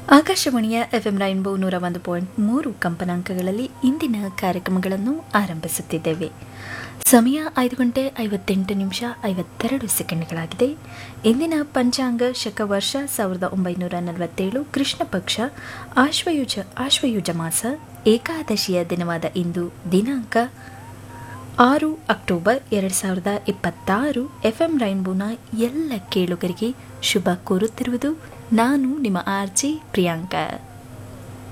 ಆಕಾಶವಾಣಿಯ FM rainbow ನೂರ ಒಂದು ಪಾಯಿಂಟ್ ಮೂರು ಕಂಪನಾಂಕಗಳಲ್ಲಿ ಇಂದಿನ ಕಾರ್ಯಕ್ರಮಗಳನ್ನು ಆರಂಭಿಸುತ್ತಿದ್ದೇವೆ ಸಮಯ ಐದು ಗಂಟೆ ಐವತ್ತೆಂಟು ನಿಮಿಷ ಐವತ್ತೆರಡು ಸೆಕೆಂಡ್ಗಳಾಗಿದೆ ಇಂದಿನ ಪಂಚಾಂಗ ಶಕ ವರ್ಷ ಸಾವಿರದ ಒಂಬೈನೂರ ನಲವತ್ತೇಳು ಕೃಷ್ಣ ಪಕ್ಷ ಆಶ್ವಯುಜ ಆಶ್ವಯುಜ ಮಾಸ ಏಕಾದಶಿಯ ದಿನವಾದ ಇಂದು ದಿನಾಂಕ ಆರು ಅಕ್ಟೋಬರ್ ಎರಡು ಸಾವಿರದ ಇಪ್ಪತ್ತಾರು ಎಫ್ಎಂ ರೈನ್ಬೋನ ಎಲ್ಲ ಕೇಳುಗರಿಗೆ ಶುಭ ಕೋರುತ್ತಿರುವುದು ನಾನು ನಿಮ್ಮ ಆರ್ಜಿ ಪ್ರಿಯಾಂಕಾ